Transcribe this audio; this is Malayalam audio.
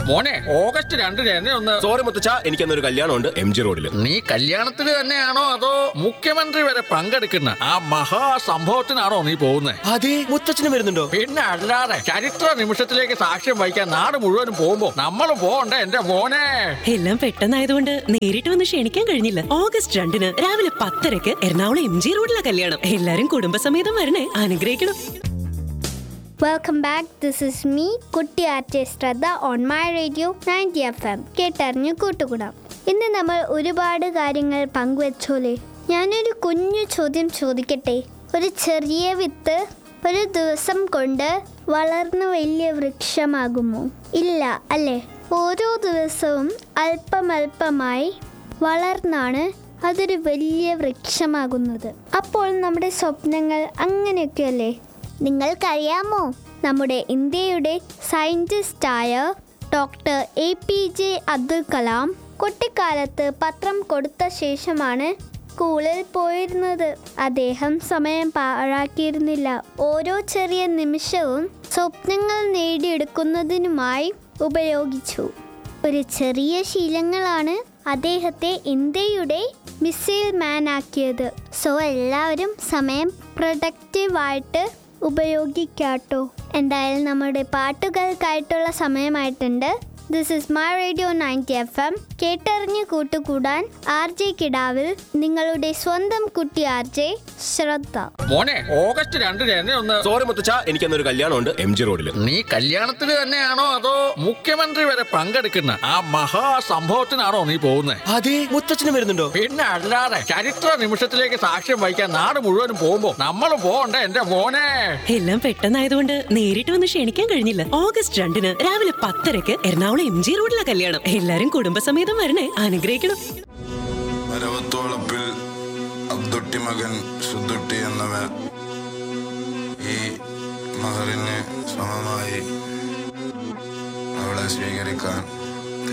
മോനെ ഓഗസ്റ്റ് രണ്ടിന് എന്നെ ഒന്ന് സോറി മുത്തച്ഛ എനിക്കന്നൊരു കല്യാണമുണ്ട് എം ജി റോഡിൽ നീ കല്യാണത്തിന് തന്നെയാണോ അതോ മുഖ്യമന്ത്രി വരെ പങ്കെടുക്കുന്ന ആ മഹാസംഭവത്തിനാണോ നീ പോകുന്നത് അതെ മുത്തച്ഛനും വരുന്നുണ്ടോ പിന്നെ അല്ലാതെ ചരിത്ര നിമിഷത്തിലേക്ക് സാക്ഷ്യം വഹിക്കാൻ നാട് മുഴുവനും പോകുമ്പോ നമ്മൾ പോകണ്ടേ എന്റെ മോനെ എല്ലാം പെട്ടെന്നായതുകൊണ്ട് നേരിട്ട് വന്ന് ക്ഷണിക്കാൻ കഴിഞ്ഞില്ല ഓഗസ്റ്റ് രണ്ടിന് രാവിലെ പത്തരക്ക് എറണാകുളം എം ജി റോഡിലെ കല്യാണം എല്ലാരും കുടുംബസമേതം വരണേ അനുഗ്രഹിക്കണം welcome back this is me കുട്ടി artist Shraddha on my radio ninety F M കേട്ടറിഞ്ഞു കൂട്ടുകൂടാം ഇന്ന് നമ്മൾ ഒരുപാട് കാര്യങ്ങൾ പങ്കുവച്ചോലേ ഞാനൊരു കുഞ്ഞു ചോദ്യം ചോദിക്കട്ടെ ഒരു ചെറിയ വിത്ത് ഒരു ദിവസം കൊണ്ട് വളർന്ന് വലിയ വൃക്ഷമാകുമോ ഇല്ല അല്ലേ ഓരോ ദിവസവും അല്പമല്പമായി വളർന്നാണ് അതൊരു വലിയ വൃക്ഷമാകുന്നത് അപ്പോൾ നമ്മുടെ സ്വപ്നങ്ങൾ അങ്ങനെയൊക്കെയല്ലേ നിങ്ങൾക്കറിയാമോ നമ്മുടെ ഇന്ത്യയുടെ സയൻറ്റിസ്റ്റായ doctor A P J Abdul Kalam കുട്ടിക്കാലത്ത് പത്രം കൊടുത്ത ശേഷമാണ് സ്കൂളിൽ പോയിരുന്നത് അദ്ദേഹം സമയം പാഴാക്കിയിരുന്നില്ല ഓരോ ചെറിയ നിമിഷവും സ്വപ്നങ്ങൾ നേടിയെടുക്കുന്നതിനുമായി ഉപയോഗിച്ചു ഒരു ചെറിയ ശീലങ്ങളാണ് അദ്ദേഹത്തെ ഇന്ത്യയുടെ മിസൈൽ മാൻ ആക്കിയത് സോ എല്ലാവരും സമയം പ്രൊഡക്റ്റീവായിട്ട് ഉപയോഗിക്കാട്ടോ എന്തായാലും നമ്മുടെ പാട്ടുകൾക്കായിട്ടുള്ള സമയമായിട്ടുണ്ട് this is my radio ninety F M കേട്ടറിഞ്ഞ് കൂട്ടുകൂടാൻ ആർ ജെ കിടാവിൽ നിങ്ങളുടെ സ്വന്തം കുട്ടി ആർ ജെ ശ്രദ്ധ മോനെ ഓഗസ്റ്റ് രണ്ടിന് എന്നെ ഒന്ന് സോറി മുത്തച്ഛ എനിക്കന്നൊരു കല്യാണമുണ്ട് എം ജി റോഡിൽ നീ കല്യാണത്തിന് തന്നെയാണോ അതോ മുഖ്യമന്ത്രി വരെ പങ്കെടുക്കുന്ന ആ മഹാസംഭവത്തിനാണോ നീ പോകുന്നത് അതെ മുത്തച്ഛനും വരുന്നുണ്ടോ പിന്നെ അല്ലാതെ ചരിത്ര നിമിഷത്തിലേക്ക് സാക്ഷ്യം വഹിക്കാൻ നാട് മുഴുവനും പോകുമ്പോ നമ്മൾ പോകണ്ടേ എന്റെ മോനെ എല്ലാം പെട്ടെന്നായതുകൊണ്ട് നേരിട്ട് വന്ന് ക്ഷണിക്കാൻ കഴിഞ്ഞില്ല ഓഗസ്റ്റ് രണ്ടിന് രാവിലെ പത്തരക്ക് എറണാകുളം എം ജി റോഡിലെ കല്യാണം എല്ലാരും കുടുംബസമേതം വരണേ അനുഗ്രഹിക്കണം വരവത്തോളപ്പിൽ അബ്ദുട്ടി മകൻ സുദ്ദുട്ടി എന്നവൻ ഈ മഹറിന് സമമായി അവളെ സ്വീകരിക്കാൻ